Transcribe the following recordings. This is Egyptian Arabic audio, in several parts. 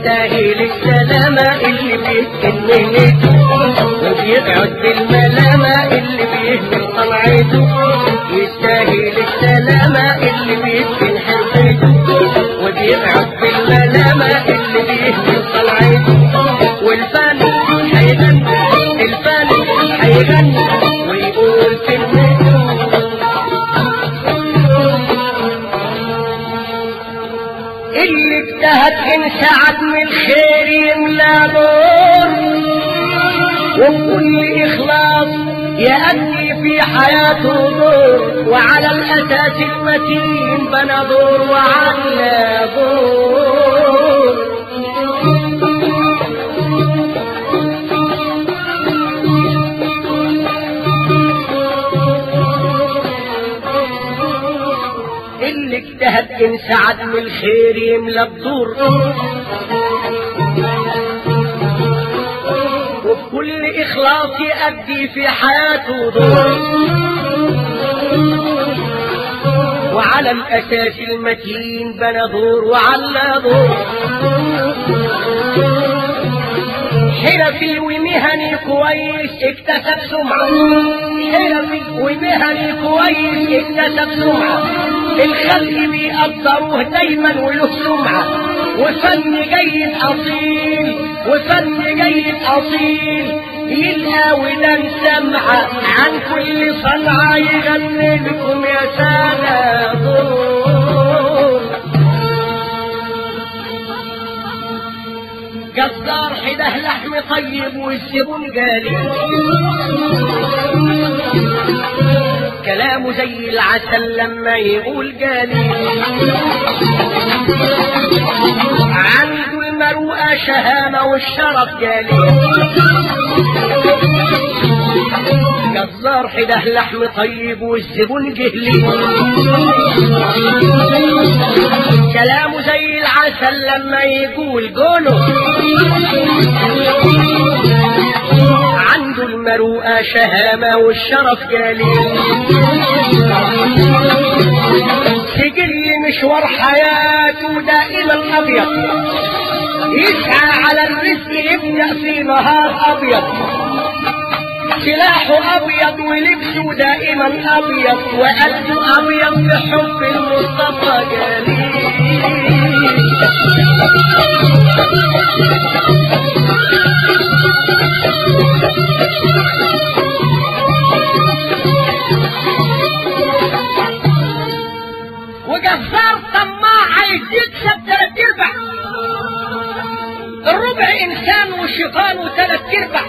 يستاهل السلامة اللي بيسكن مهنته وبيقعد بالملامة اللي بيهمل طلعته يستاهل السلامة اللي بيسكن حرفته وبيقعد بالملامة اللي بيهمل طلعته والفن هيغني الفن هيغني ويقول كلمته اللي اجتهد ان سعد من الخير يملى نور وبكل اخلاص يأتي في حياته دور وعلى الاساس المتين بنى دور وعلى دور اللي اجتهد ان سعد من الخير يملى بدور وبكل اخلاص يأدي في حياته دور وعلى الاساس المتين بنى دور وعلى دور حرفي ومهني كويس اكتسب سمعة حرفي ومهني كويس اكتسب سمعة الخلق بيقدروه دايما وله سمعة وفن جيد أصيل وفن جيد أصيل يلقى ودان سمعة عن كل صنعة يغني لكم يا سادة دور جزار حده لحم طيب والزبون جالي كلامه زي العسل لما يقول جالي عنده المروءة شهامة والشرف جالي جزار حده لحم طيب والزبون جهلي كلامه زي العسل لما يقول قوله عنده المروءة شهامة والشرف جالي سجل مشوار حياته دائما أبيض يسعى على الرزق يبدأ في نهار أبيض سلاحه أبيض ولبسه دائما أبيض وقلبه أبيض بحب المصطفى جليل وجزار طماع عايز يكسب تلات ارباع الربع انسان وشيطانه تلات ارباع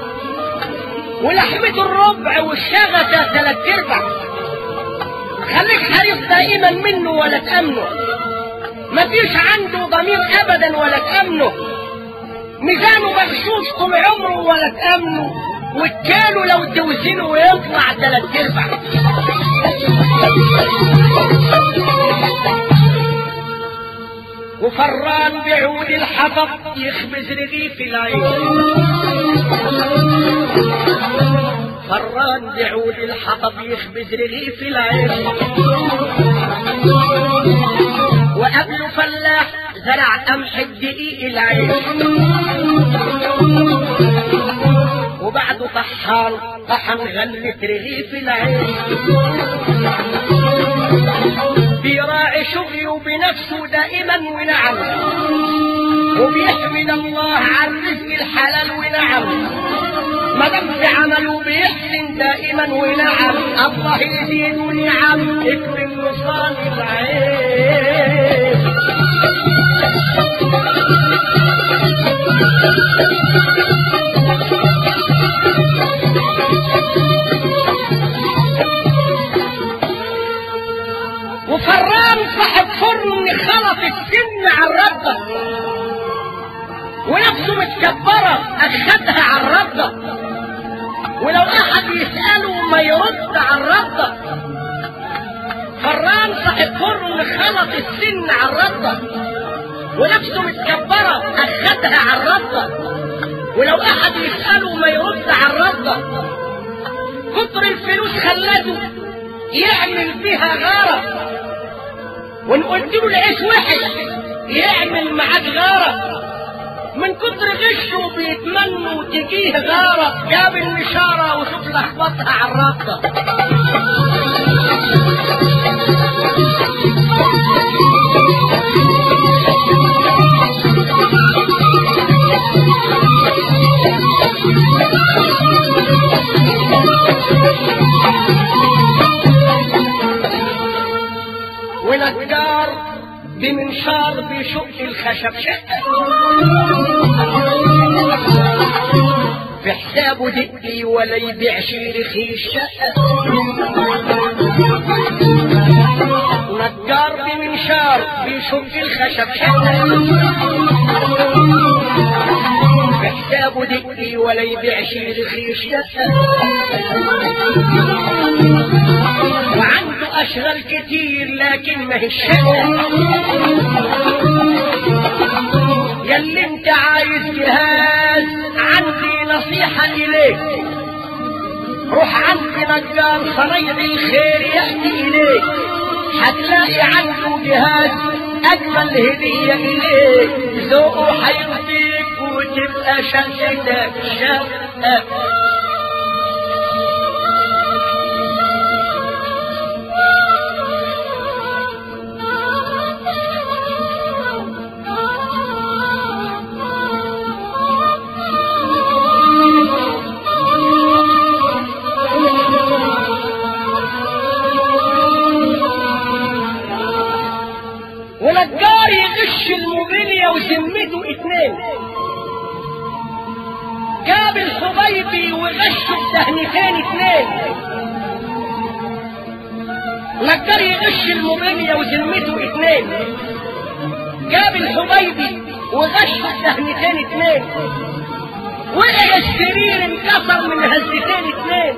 ولحمة الربع والشغفة تلات ارباع خليك حريص دائما منه ولا تأمنه مفيش عنده ضمير ابدا ولا تأمنه ميزانه مغشوش طول عمره ولا تأمنه وكاله لو توزنه يطلع تلات ارباع وفران بعود الحطب يخبز رغيف العيش فران بعود الحطب يخبز رغيف العيش وقبله فلاح زرع قمح الدقيق العيش وبعده طحان طحن غلة رغيف العيش بيراعي شغله بنفسه دائما ونعم وبيحمد الله على الرزق الحلال ونعم ما دام في عمله بيحسن دائما ونعم الله يزيد نعم اكرم نصان العين وفران صاحب فرن خلط السن على الردة ونفسه متكبرة أخدها على الردة ولو أحد يسأله ما يرد على الردة فران صاحب فرن خلط السن على الردة ونفسه متكبرة أخدها على الردة ولو أحد يسأله ما يرد على الردة كتر الفلوس خلته يعمل بها غارة وان قلت له العيش وحش يعمل معاك غارة من كتر غشه بيتمنوا تجيه غارة جاب النشارة وشوف لخبطها على الرابطة ونجار بمنشار بيشق الخشب شقة في حسابه دقي ولا يبيع شي رخيص شقة نجار بمنشار بيشق الخشب شقة في حسابه دقي ولا يبيع شي رخيص شقة وعنده أشغال كتير لكن ما هي الشقة ياللي انت عايز جهاز عندي نصيحة إليك روح عند نجار صنيع الخير يأتي إليك هتلاقي عنده جهاز أجمل هدية إليك ذوقه هيرضيك وتبقى شقتك شقة ونجار يغش الموبيليا وذمته اتنين جاب الحبيبي وغش الدهنتين اتنين نجار يغش الموبيليا وذمته اتنين جاب الحبيبي وغش الدهنتين اتنين وقع السرير انكسر من هزتين اتنين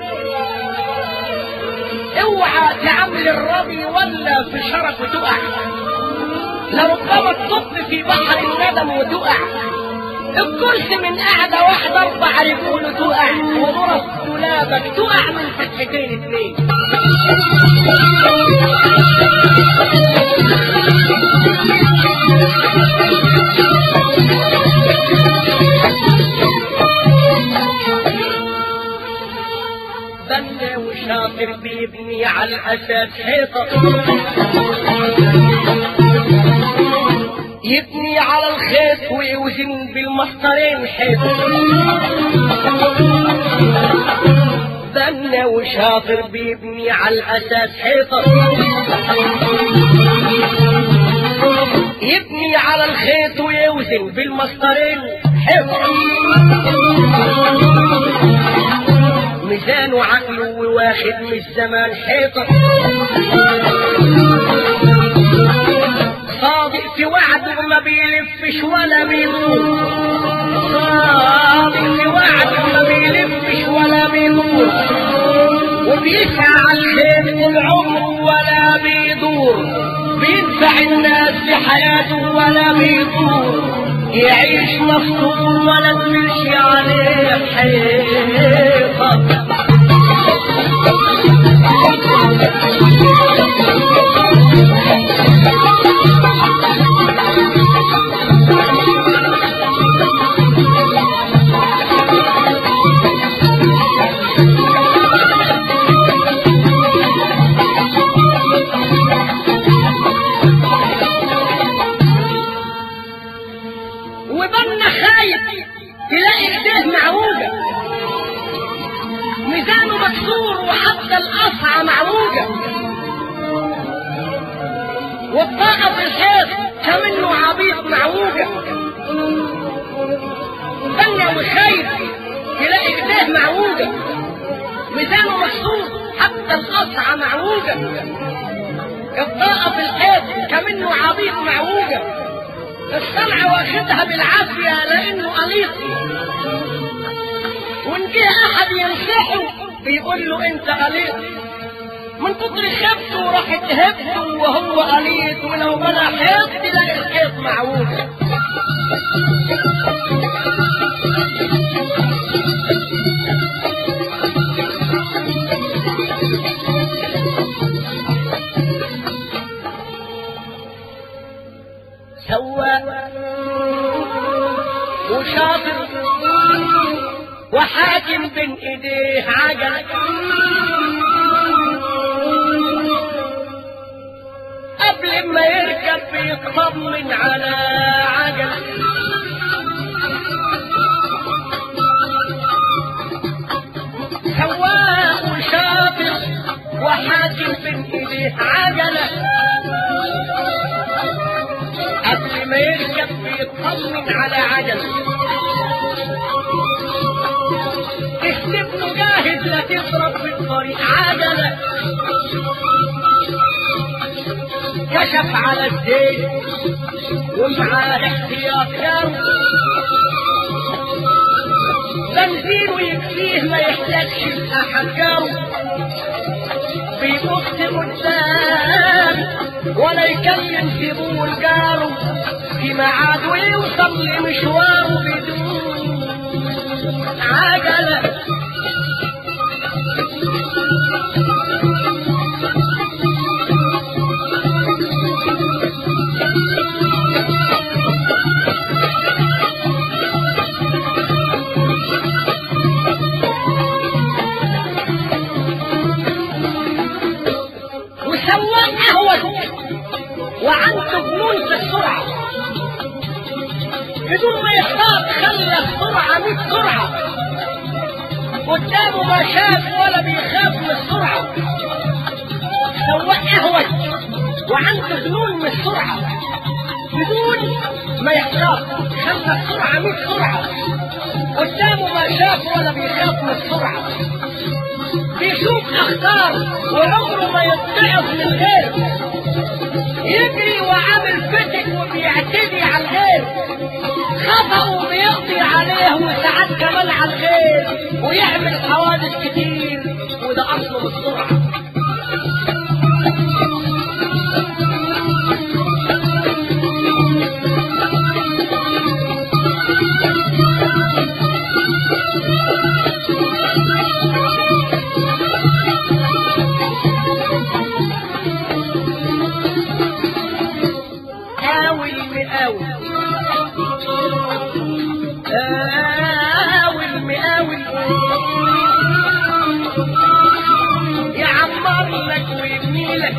اوعى تعمل الربي ولا في شرف وتقع لربما تطب في بحر الندم وتقع الكرسي من قعدة واحدة اربع رجول تقع وغرف دولابك تقع من فتحتين اتنين بنا وشاطر بيبني على الأساس حيطة يبني على الخيط ويوزن بالمسطرين حيط بنا وشاطر بيبني على الأساس حيطة يبني على الخيط ويوزن بالمسطرين حيطة ميزان وعقله وواخد من الزمان حيطة صادق في وعده ما بيلفش ولا بيدور صادق في وعده ما بيلفش ولا بيدور وبيسعى على الخير طول عمره ولا بيدور بيدفع الناس في حياته ولا بيدور يعيش مفطور ولا تمشي عليه حيطة وبنا خايف تلاقي ايديه معوجة ميزانه مكسور وحتى القصعة معوجة والطاقة في الحيط كمنه عبيط معوجة بنا وخايف تلاقي ايديه معوجة ميزانه مكسور حتى القصعة معوجة الطاقة في الحيط كمنه عبيط معوجة الصنعة واخدها بالعافية لأنه قليط وإن جه أحد ينصحه بيقول له أنت قليط من كتر خبته راحت هبته وهو قليط ولو بنى حيط تلاقي الحيط معوجة سواء وشاطر وحاكم بين ايديه عجل قبل ما يركب بيطمن على عجل سواق وشاطر وحاكم بين ايديه عجله قبل ما يركب بيطمن على عجله تكتب له جاهز لا تضرب في الطريق عجله كشف على الزيت ومعاه احتياط جاوب بنزين ويكفيه ما يحتاجش لأحد جاوب بيبص قدام ولا يكلم زبون جاره في ميعاد ويوصل لمشواره بدون عجله وسواق قهوة وعنده جنون في السرعة بدون ما يختار خلى السرعة 100 سرعة قدامه ما شاف ولا بيخاف من السرعة سواق قهوة وعنده جنون من السرعة بدون ما يختار خلى السرعة 100 سرعة قدامه ما شاف ولا بيخاف من السرعة بيشوف اخطار وعمره ما يتعظ من غير يجري وعامل فتك وبيعتدي على الغير خطأ وبيقضي عليه وساعات كمان على الغير ويعمل حوادث كتير وده اصله بالسرعه حاول مقاول حاول مقاول يعمر لك ويبني لك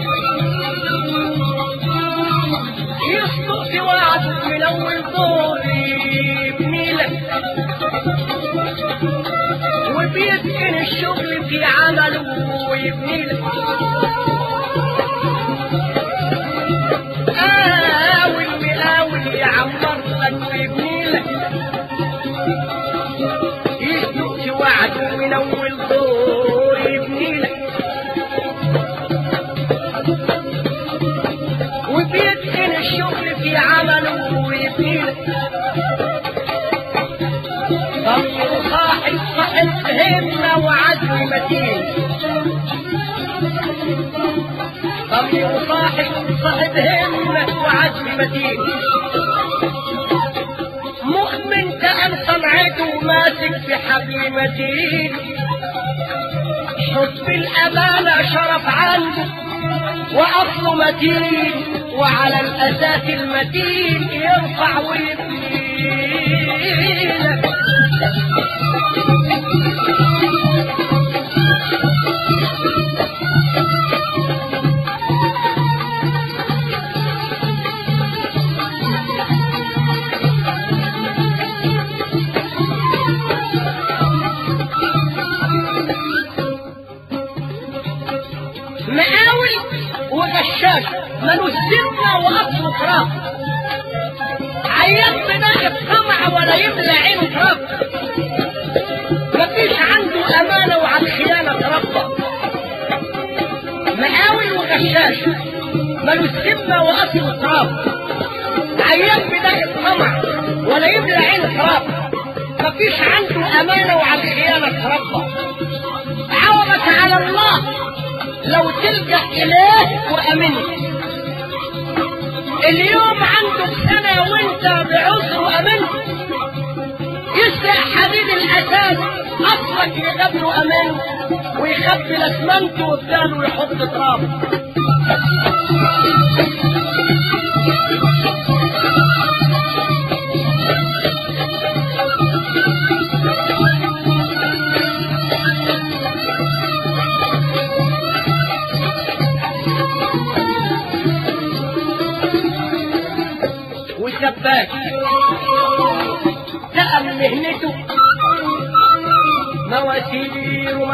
يصدق في وعد من اول دور يبني لك وبيتقن الشغل في عمله ويبني لك قاول مقاول يعمر لك ويبني لك يصدق في وعده من اول دور يبني لك وبيتقن الشغل في عمله ويبني لك ضمير صاحب صاحب همة وعزم متين ضمير صاحب صاحب همة وعزم متين مؤمن كأن صنعته ماسك في حبل متين حب الأمانة شرف عنده وأصله متين وعلى الأساس المتين يرفع ويبني لك مقاول وغشاش ملوش سنة وأصله تراب عيان بناء الطمع ولا يملى عينه تراب مفيش عنده أمانة وعلى الخيانة تربى مقاول وغشاش ملوش سنة وأصله تراب عيان بناء الطمع ولا يملى عينه تراب مفيش عنده أمانة وعلى الخيانة تربى عوضك على الله لو تلجأ إليه وأمنت اليوم عندك سنة وانت بعذر وأمنت يسرق حديد الأساس أصلك يقابله أمان ويخبي الأسمنت وبداله ويحط تراب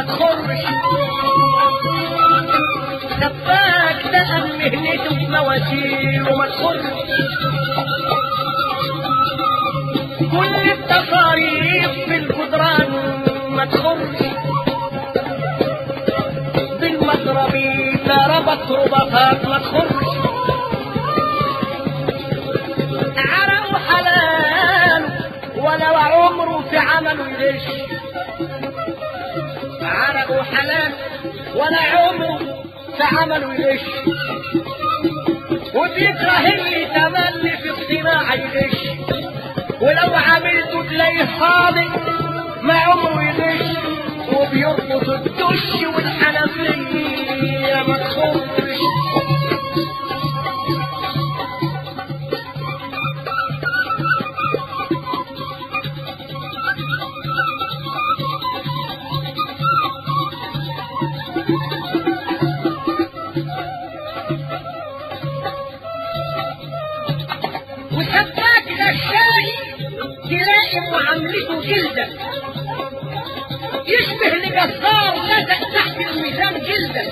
وما تخرش سباك دقم مهنته في مواسير وما تخرش كل التصاريف في الجدران ما تخرش بالمضربي ضربت رباطات ما تخرش عرق حلال ولو عمره في عمله يغش عرق حلال ولا عمره في عمله يغش وبيكره اللي تملي في الصناعة يغش ولو عملته تلاقيه فاضي ما عمره يغش وبيرقص الدش والحنفية ما تخرش وسباك غشاش تلاقي معاملته جلدا يشبه لجزار لزق تحت الميزان جلدا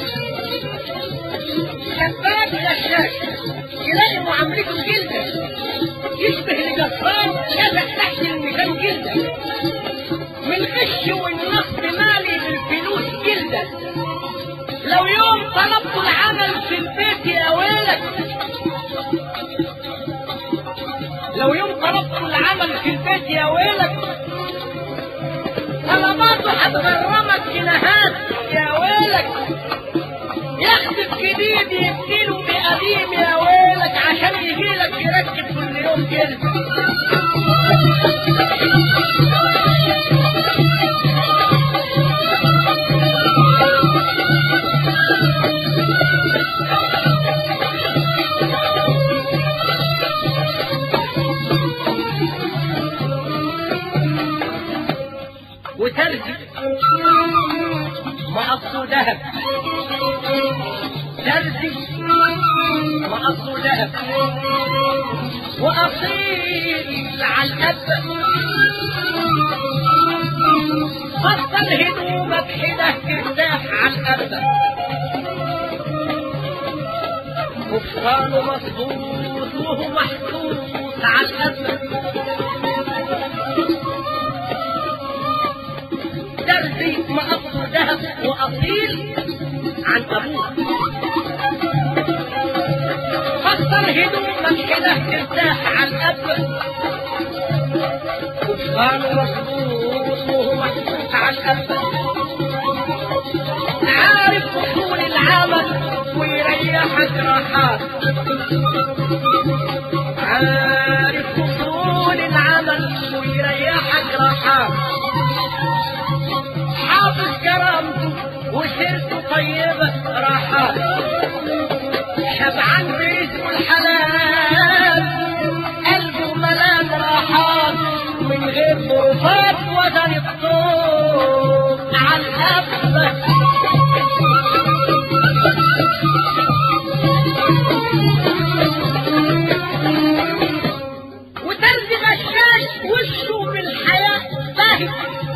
سباك غشاش تلاقي معاملته جلدا يشبه لجزار لزق تحت الميزان جلدا من غش والنصب مالي بالفلوس جلدا لو يوم طلبت العمل في البيت يا ويلك لو يوم طلبت العمل في البيت يا ويلك طلباته هتغرمك جنيهات يا ويلك يخطب جديد يبدله بقديم يا ويلك عشان يجيلك يركب كل يوم كده وترجي مقصه ذهب ترجي مقصه ذهب وأصيل على الأب فصل هدومك حده ترتاح على الأب قفطانه مصبوط وهو محطوط على الأب درسي مقصر ذهب وأصيل عن أبوه فصل هدومك كده ترتاح على الأب كفان مظبوط وهو محطوط على الأب عارف أصول العمل ويريحك راحات عارف أصول العمل ويريحك راحات حافظ كرامته وسيرته طيبة راحات شبعان برزقه الحلال قلبه ملان راحات من غير ظروفات وزن الصوت على الأبد وترزي غشاش وشه بالحياة باهت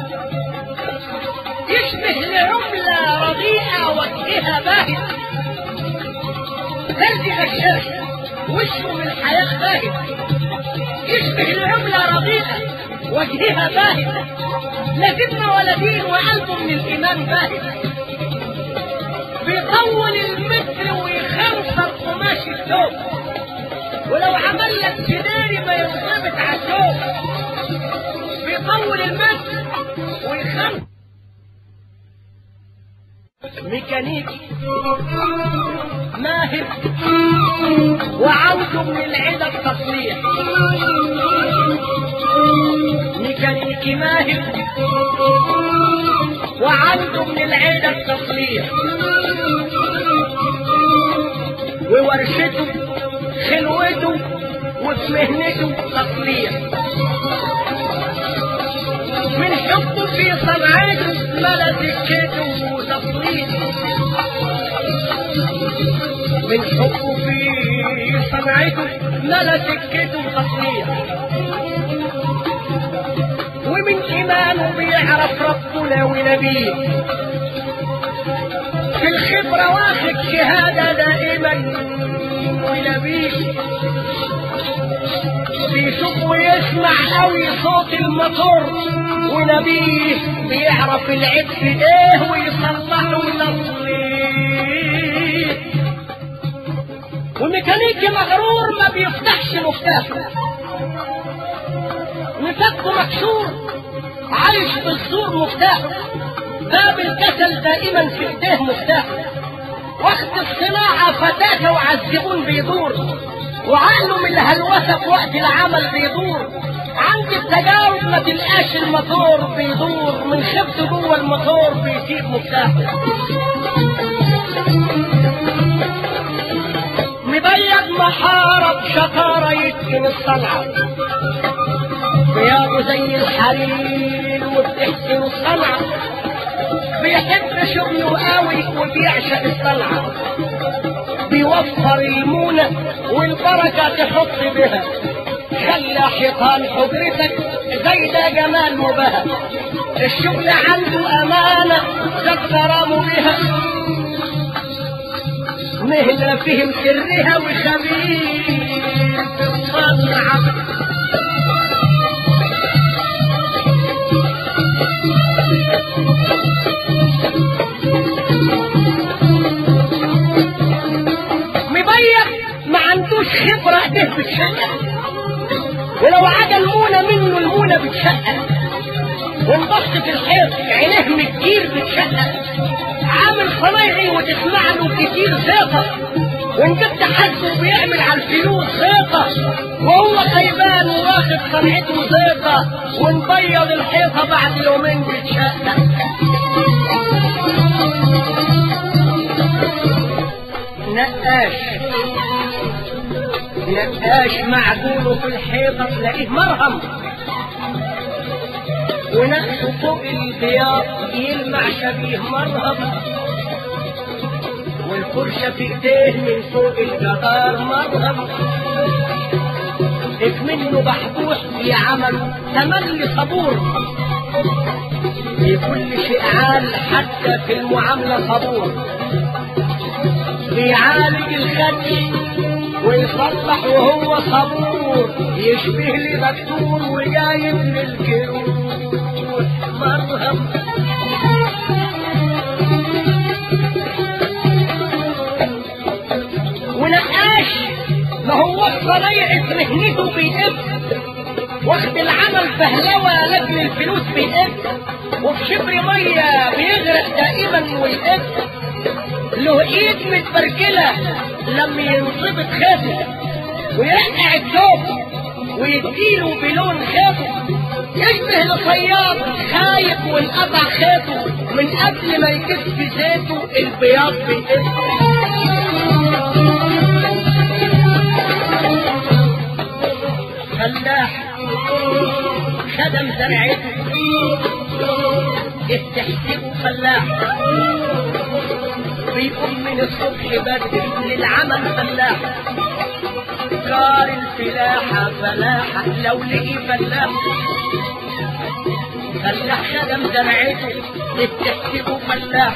يشبه لعملة رديئة وجهها باهت ترزي غشاش وشه من الحياة باهت يشبه لعملة رديئة وجهها باهت لا ذمة ولا دين وقلبه من الإيمان باهت بيطول المتر ويخنصر قماش الثوب ولو عمل لك سداري ما ينضبط على الثوب بيطول المتر ويخنصر ميكانيكي ماهر وعنده من العدة التصليح ميكانيكي ماهر وعنده من العدة التصليح وورشته خلوته وفي مهنته تصليح من حبه في صنعته ملا سكته وتصليح من حبه في صنعته ملا سكته وتصليح ومن إيمانه بيعرف ربه المولى ونبيه في الخبرة واخد شهادة دائما ونبيه بيشوف ويسمع قوي صوت الموتور ونبيه بيعرف العيب في ايه ويصلحه ويصليه والميكانيكي مغرور ما بيفتحش مفتاحه مفكه مكسور عايش بالسور مفتاحه باب الكسل دائما في ايديه مفتاحه وقت الصناعة فتاته وعالزبون بيدور وعقله من الهلوسة في وقت العمل بيدور عند التجارب ما تلقاش الموتور بيدور من خبته جوه الموتور بيسيب مفتاحه مبيض محارب شطارة يتقن الصنعة ثيابه زي الحرير وبتحسن الصنعة بيحب شغله قوي وبيعشق الصنعة بيوفر المونة والبركة تحط بها خلى حيطان حجرتك زي ده جمال وبهى الشغل عنده أمانة ده كرامه بها مهنة فهم سرها وخبير في الصنعة مبيض ما عندوش خبرة ايديه بتشقق ولو عجل مونة منه المونة بتشقق وانبص في الحيط عينيه من كتير بتشقق عامل صنايعي وتسمع له كتير زيطة وان جبت حد بيعمل على الفلوس زيطة وهو خيبان وواخد صنعته زيطة ونبيض الحيطة بعد يومين بتشقق نقاش نقاش معجونه في الحيطة تلاقيه مرهم ونقشه فوق الخياط يلمع شبيه مرهم والفرشة في ايديه من فوق الجدار مرهم منه بحبوح في عمله تملي صبور في كل شيء عال حتى في المعاملة صبور بيعالج الخدش ويصلح وهو صبور يشبه لي دكتور وجايب للجروح مرهم ونقاش ما هو الصنايعي في مهنته بيقف واخد العمل فهلوة لاجل الفلوس بيقف وفي شبر مية بيغرق دائما ويقف له ايد متبرجلة لما ينصبت خافه ويرقع الثوب ويديله بلون خافه يشبه لصياد خايف وانقطع خيطه من قبل ما يكف زيته البياض بيقف فلاح خدم زرعته استحسبه فلاح بيقوم من الصبح بدري للعمل فلاح كار الفلاحة فلاحة لو لقي فلاح فلاح خدم زرعته استحسبه فلاح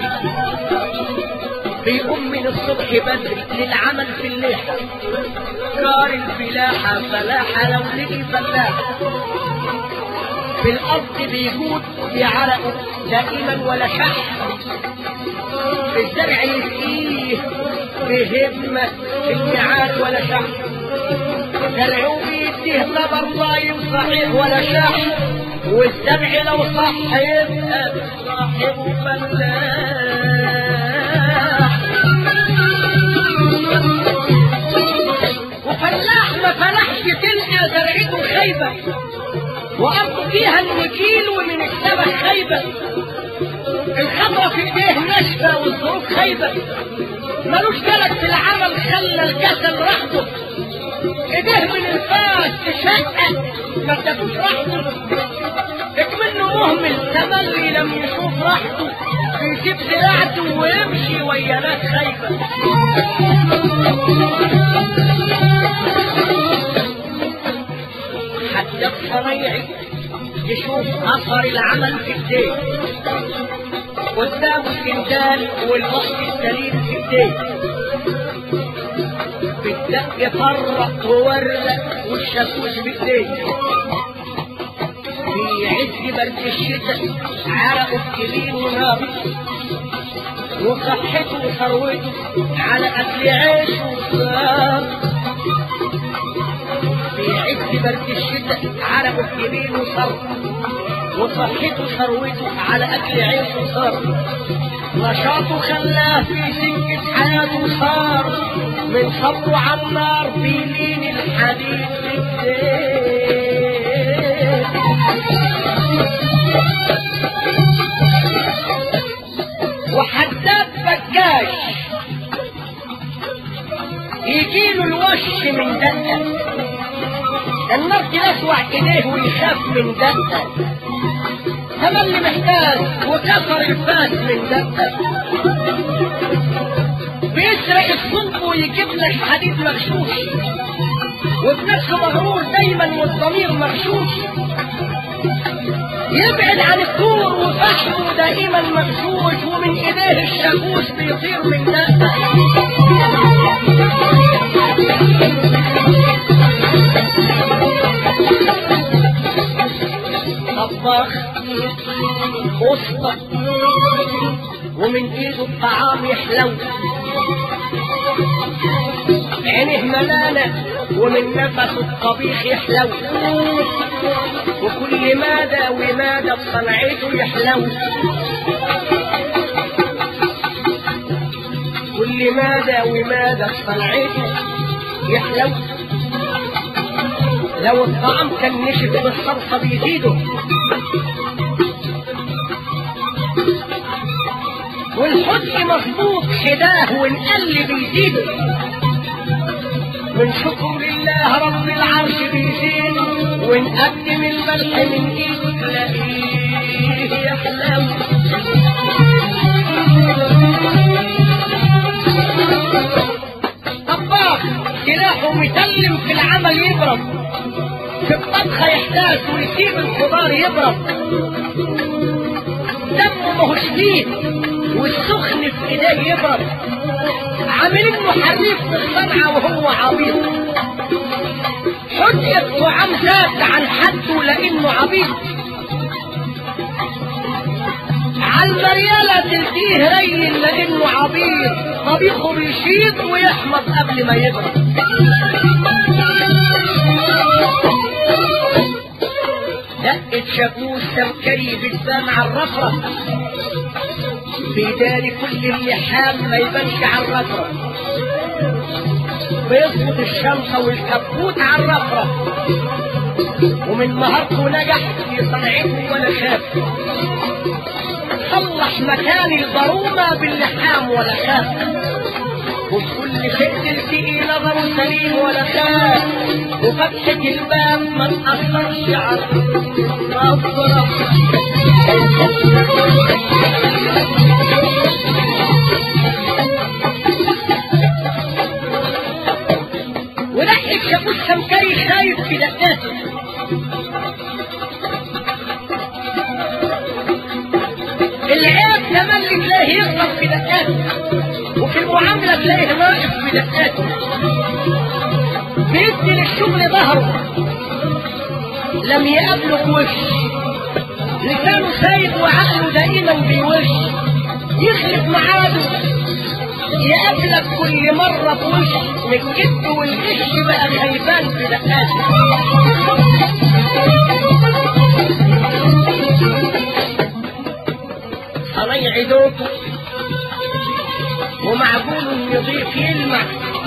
بيقوم من الصبح بدري للعمل في الليحة كار الفلاحة فلاحة لو لقي فلاح في الأرض بيجود بعرقه دائما ولا شح الزرع يسقيه بهمة في الميعاد ولا شح زرعه بيديه طبر صايم صحيح ولا شح والزرع لو صح يبقى صاحبه فلاح وفلاح ما فلحش تلقى زرعته خايبة وأرضه فيها النجيل ومن السبع خايبة الخضرة في ايديه ناشفة والظروف خايبة ملوش جلد في العمل خلى الكسل راحته ايديه من الفاس تشقق ما ادتوش راحته اكمنه مهمل تملي لم يشوف راحته بيسيب زراعته ويمشي ويا ناس خايبة حتى الصنايعي تشوف اثر العمل في الدين قدامه السندال والوقت السليم في الدين بالدق يفرق وورق والشاكوش بالدين في عز برد الشتاء عرقه الكبير ونار وصحته وثروته على اكل عيش وصار في عز برد الشتاء عرقه الكبير وصار وصحته وثروته على اكل عيش وصار نشاطه خلاه في سكة حياته صار من صبره على النار في لين الحديد في الدين وحداد بكاش يجيله الوش من دقة النار تلسوع ايديه ويخاف من دقة تملي محتاج وكسر الفاس من دقة بيسرق الصلب ويجيب لك حديد مغشوش وبنفسه مغرور دايما والضمير مغشوش يبعد عن الدور وفحمه دائما مغشوش ومن ايديه الشاكوش بيطير من دقة طباخ اسطى ومن ايده الطعام يحلو عينه ملانة ومن نفسه الطبيخ يحلو وكل مادة ومادة بصنعته يحلو كل مادة ومادة بصنعته يحلو لو الطعام كان نشف بالصلصة بيزيده والحدق مظبوط حداه ونقلب يزيده من شكر لله رب العرش بيزيد ونقدم الملح من ايده تلاقيه يحلو طباخ سلاحه متلم في العمل يبرد في الطبخة يحتاج ويسيب الخضار يبرد دمه ماهوش شديد والسخن في ايديه يبرد عاملين له حريف في الصنعة وهو عبيط حجة طعام زاد عن حده لانه عبيط على المريالة تلتيه ريل لانه عبيط طبيخه بيشيط ويحمض قبل ما يبرد دقة شاكوش سمكري بتبان على الرفرف بيداري كل اللحام ما يبانش على الرفرف بيظبط الشمسة والكبوت على الرفرف ومن مهارته نجح في صنعته ولا خاف صلح مكان البرومة باللحام ولا خاف وكل شيء تلتقي نظره سليم ولا خاف وفتحة الباب ما تأثرش على الرفرف ولحق شافوش سمكري خايف في دقاته العيب تملي تلاقيه يغلط في دقاته وفي المعاملة تلاقيه واقف في دقاته بيدي للشغل ظهره لم يقابله وش لسانه سايب وعقله دائما بيوش يخلف معاده يقابلك كل مرة في وش من الكذب والغش بقى خيبان في دقاته صنيع دوته ومعقول يضيف يلمع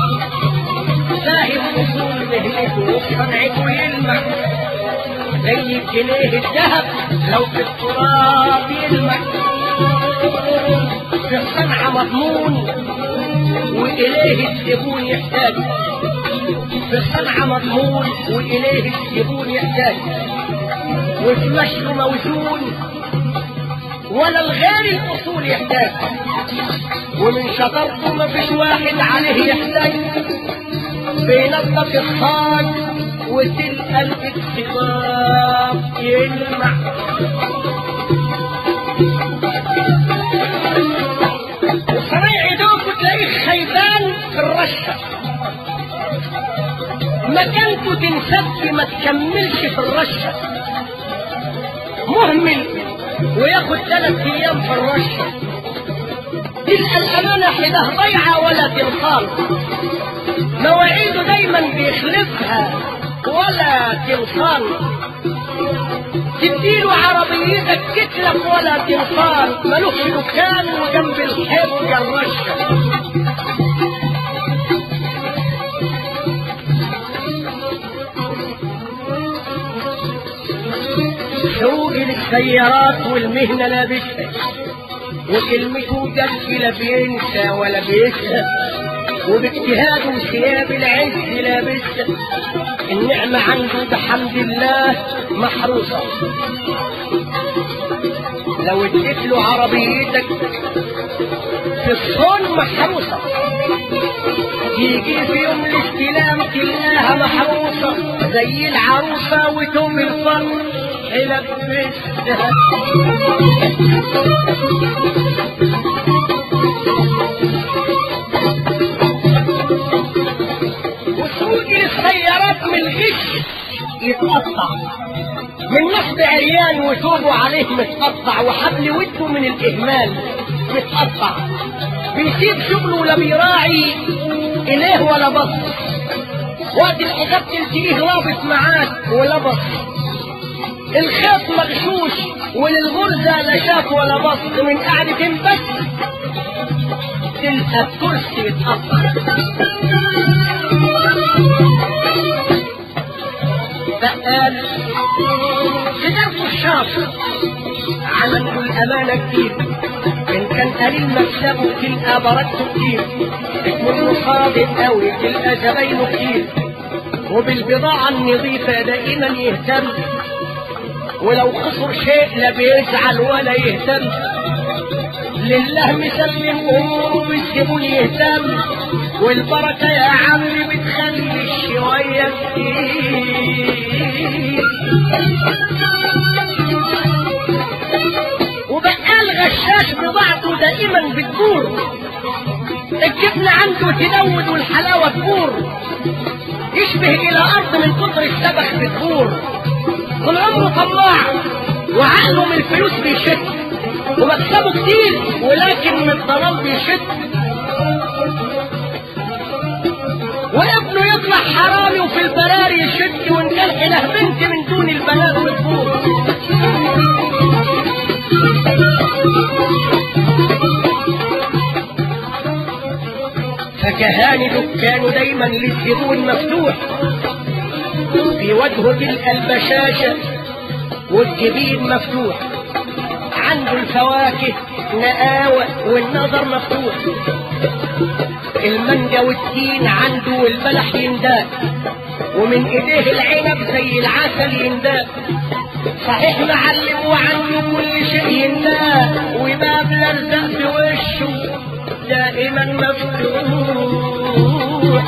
فاهم اصول مهنته وصنعته يلمع زي الجنيه الذهب لو في التراب يلمع في الصنعة مضمون وإليه الزبون يحتاج في الصنعة مضمون وإليه الزبون يحتاج وفي مشر موزون ولا الغير الأصول يحتاج ومن شطرته ما فيش واحد عليه يحتاج بينظف الصاج وتلقى الاكتظاظ يلمع وصنايعي دوب تلاقيه خيبان في الرشة مكانته تنسد ما تكملش في الرشة مهمل وياخد ثلاث ايام في الرشة تلقى الامانة حده ضيعة ولا تنقال مواعيده دايما بيخلفها ولا تنقال تديله عربيتك تتلف ولا تنقال ملوش دكان وجنب الحيط يا الرشة سوق السيارات والمهنة لابسها وكلمته جد لا بينسى ولا بيسهى وباجتهاده وثياب العز لابسها النعمة عنده بحمد الله محروسة لو اديت له عربيتك في الصون محروسة تيجي في يوم الاستلام تلاقيها محروسة زي العروسة وتوم الفرح لبستها وسوق السيارات من الغش يتقطع من نصب عريان وثوبه عليه متقطع وحبل وده من الاهمال متقطع بيسيب شغله لا بيراعي اليه ولا بص وقت الحساب تلتقيه لابط معاك ولبص الخيط مغشوش وللغرزة لا شاف ولا بص من قعدة بس تلقى الكرسي يتقطع بقال كتاب الشاطر عملوا الأمانة كتير إن كان قليل مكسبه تلقى بركته كتير اسمه صادق قوي تلقى زباينه كتير وبالبضاعة النظيفة دائما يهتم ولو خسر شيء لا بيزعل ولا يهتم لله مسلم اموره والزبون يهتم والبركه يا عم بتخلي الشويه كتير وبقال غشاش بضاعته دائما بتدور الجبن عنده تدود والحلاوه تبور يشبه الى ارض من كتر السبخ بتبور طول عمره طماع وعقله من الفلوس بيشد ومكسبه كتير ولكن من الضلال بيشد وابنه يطلع حرامي وفي البراري يشد وان كان اله بنت من دون البنات بتفوت فكهاني دكانه دايما للزبون مفتوح في وجهه تلقى البشاشة والجبين مفتوح عنده الفواكه نقاوة والنظر مفتوح المانجا والتين عنده والبلح ينداك ومن ايديه العنب زي العسل ينداك صحيح معلم وعنده كل شيء ينداك وباب لزق في وشه دائما مفتوح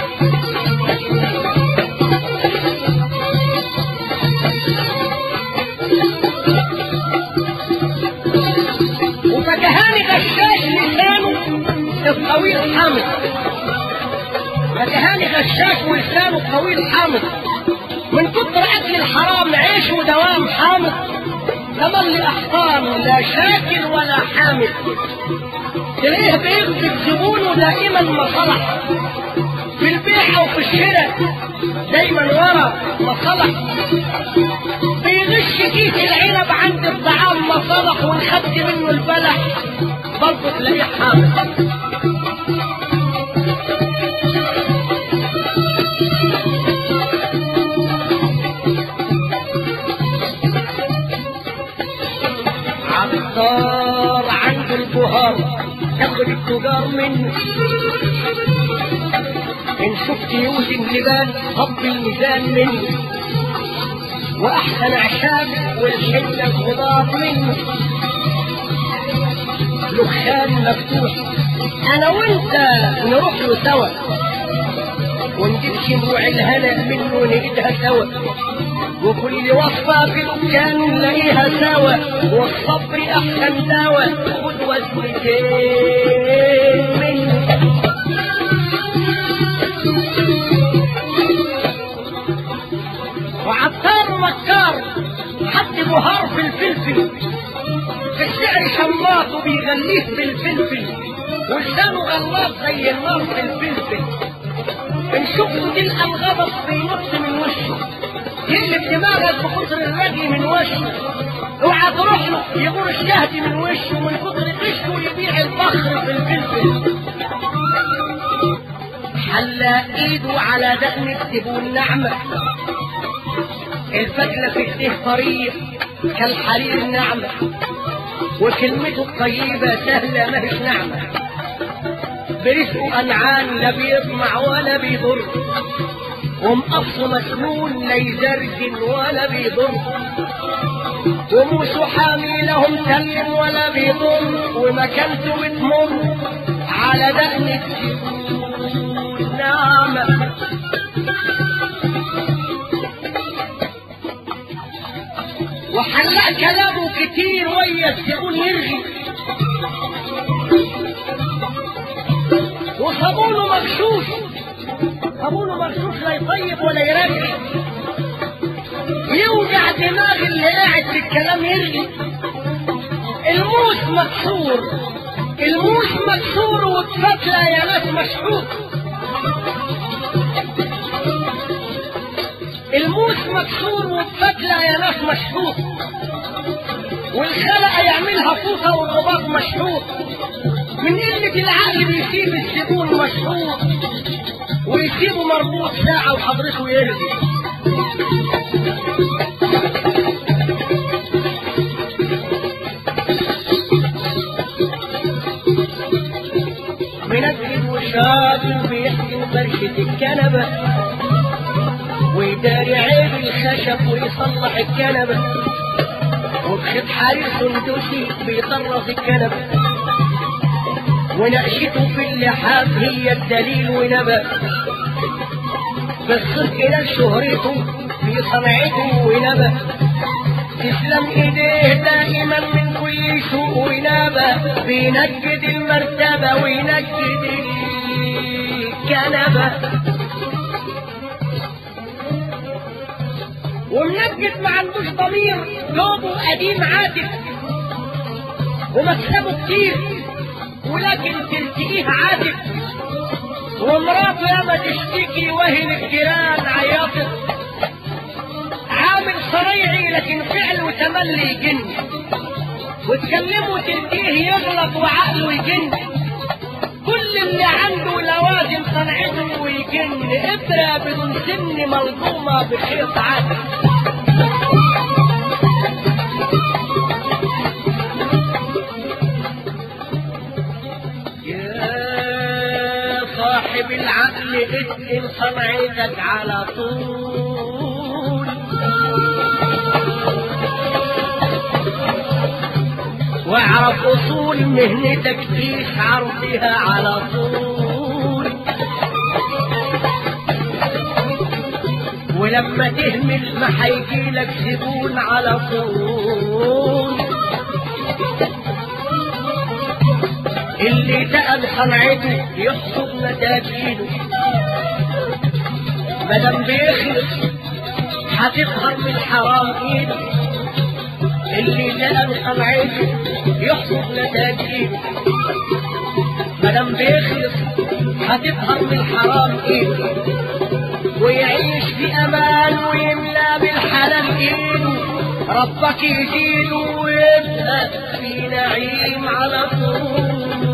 وفكهاني غشاش لسانه الطويل حامض فكهاني غشاش ولسانه الطويل حامض من كتر اكل الحرام عيش ودوام حامض تملي احقام لا شاكر ولا حامد تلاقيه بيغزب زبونه دائما مصلح في البيع وفي الشراء دايما ورا مصلح بيغش كيس العنب عند الطعام مصلح ونخد منه البلح برضه تلاقيه حامل عطار عند البهار تاخد التجار منه ان شفت يوزن لبان طب الميزان منه واحسن عشاب والحله الخضار منه دخان مفتوح انا وانت نروح له سوا ونجيب شموع الهنا منه نجدها سوا وكل وصفة في الكان نلاقيها سوا والصبر أحسن دواء خد وزنتين منه وعطار مكار حد بهار في الفلفل في الشعر شماط وبيغنيه بالفلفل ولسانه غلاط زي النار في الفلفل ان شفته تلقى الغضب بينط من وشه يقلب دماغك بكتر الرجل من وشه اوعى تروح له يغور الشهد من وشه من كتر قشه يبيع البخر في الفلفل حلى ايده على دقن الزبون نعمه الفتلة في ايديه طريق كالحرير النعمة وكلمته الطيبة سهلة ماهيش نعمة برزقه أنعام لا بيطمع ولا بيضر ومقصه مسنون لا يزرجن ولا بيضر وموسو حامي لهم سلم ولا بيضر ومكانته بتمر على دقن الزبون نعمة وحلاق كلامه كتير ويا الزبون يرغي وصابونه مغشوش صابونه مغشوش لا يطيب ولا يرغي يوجع دماغ اللي قاعد في الكلام يرغي الموس مكسور الموس مكسور واتفتلى يا ناس مشحوط الموس مكسور واتفتلى يا ناس مشحوط والخلقة يعملها فوطة والرباط مشحوط من قلة العقل بيسيب الزبون مشحوط ويسيبه مربوط ساعة وحضرته يرغي منجد وشاطر بيحكي فرشة الكنبة ويداري عيب الخشب ويصلح الكنبة وبخيط حرير سندوسي بيطرز الكنبة ونقشته في اللحاف هي الدليل ونبأ بالصدق إلى شهرته في صنعته ونبأ تسلم ايديه دائما من كل سوء ونابة بينجد المرتبة وينجد الكنبة ومنجد ما عندوش ضمير دوبه قديم عاتق ومكسبه كتير ولكن تلتقيه عاتق ومراته ياما تشتكي وهن الجيران عياطت عامل صريعي لكن فعله تملي يجن وتكلمه تلقيه يغلط وعقله يجن كل اللي عنده لوازم صنعته ويجن ابرة بدون سن ملضومة بخيط عادل يا صاحب العقل اتقن صنعتك على طول واعرف اصول مهنتك تشعر بها على طول ولما تهمل ما هيجيلك زبون على طول اللي تقل صنعته يحصد نتاجيله مادام بيخلص هتظهر من حرام ايده اللي تقل صنعته يحصد نتاجيله مادام بيخلص هتظهر من حرام ايده ويعيش في امان ويملى بالحلال ايده ربك يزيده ويبقى في نعيم على طول